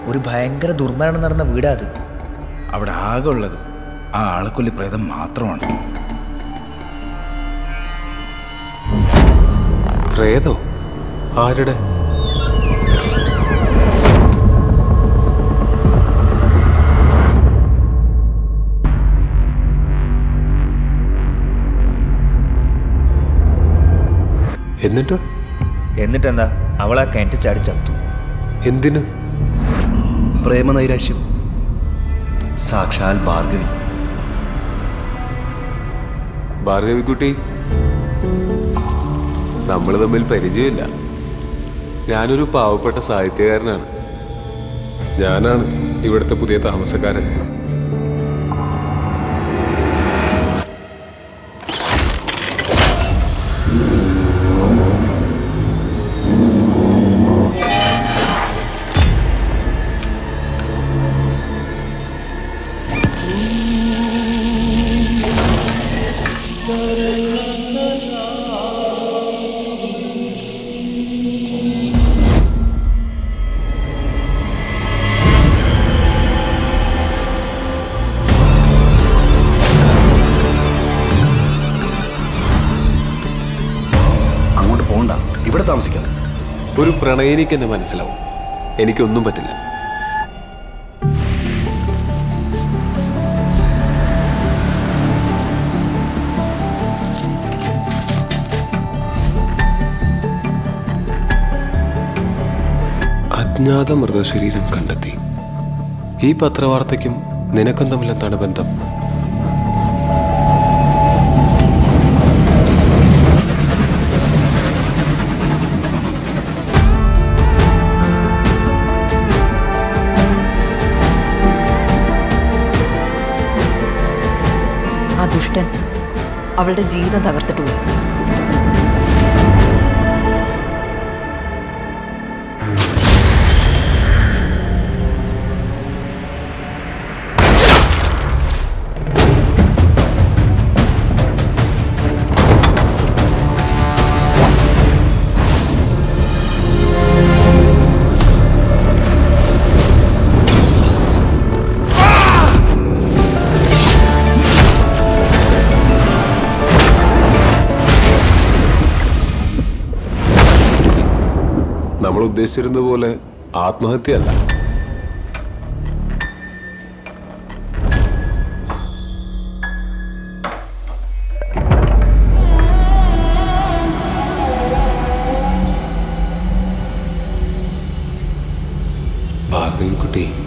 ഒരു ഭയങ്കര ദുർമരണം നടന്ന വീടാ അത് അവിടെ ആകെ ഉള്ളത് ആ ആളക്കൊല്ലി പ്രേതം മാത്രമാണ് പ്രേതോ ആരുടെ എന്നിട്ട് എന്നിട്ടെന്താ അവളെ ആ കിണറ്റ് ചാടി ചത്തു എന്തിന് പ്രേമനൈരാശ്യം സാക്ഷാൽ ഭാർഗവി ഭാർഗവിക്കുട്ടി നമ്മൾ തമ്മിൽ പരിചയമില്ല ഞാനൊരു പാവപ്പെട്ട സാഹിത്യകാരനാണ് ഞാനാണ് ഇവിടുത്തെ പുതിയ താമസക്കാരൻ അങ്ങോട്ട് പോകണ്ട ഇവിടെ താമസിക്കാം ഒരു പ്രണയിനിക്ക് എന്നെ മനസ്സിലാവും എനിക്കൊന്നും പറ്റില്ല അജ്ഞാത മൃതശരീരം കണ്ടെത്തി ഈ പത്രവാർത്തയ്ക്കും നിനക്കും തമ്മിൽ എന്താണ് ബന്ധം ആ ദുഷ്ടൻ അവളുടെ ജീവിതം തകർത്തിട്ട് പോയി നമ്മൾ ഉദ്ദേശിച്ചിരുന്ന പോലെ ആത്മഹത്യയല്ല ഭാർഗവിക്കുട്ടി